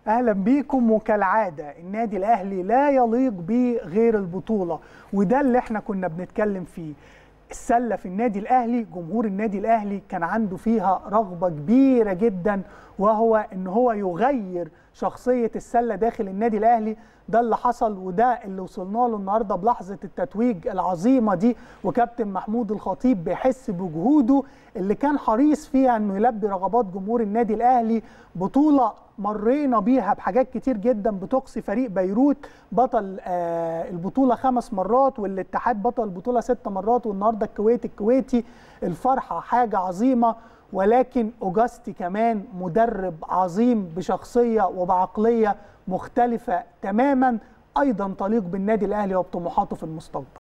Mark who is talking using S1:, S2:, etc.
S1: اهلا بيكم وكالعاده النادي الاهلي لا يليق به غير البطوله وده اللي احنا كنا بنتكلم فيه السله في النادي الاهلي جمهور النادي الاهلي كان عنده فيها رغبه كبيره جدا وهو ان هو يغير شخصيه السله داخل النادي الاهلي ده اللي حصل وده اللي وصلنا له النهارده بلحظه التتويج العظيمه دي وكابتن محمود الخطيب بيحس بجهوده اللي كان حريص فيها انه يلبي رغبات جمهور النادي الاهلي بطوله مرينا بيها بحاجات كتير جدا بتقصي فريق بيروت بطل آه البطوله خمس مرات والاتحاد بطل البطوله ست مرات والنهارده الكويت الكويتي الفرحه حاجه عظيمه ولكن اوجاستي كمان مدرب عظيم بشخصيه وبعقليه مختلفه تماما ايضا تليق بالنادي الاهلي وبطموحاته في المستقبل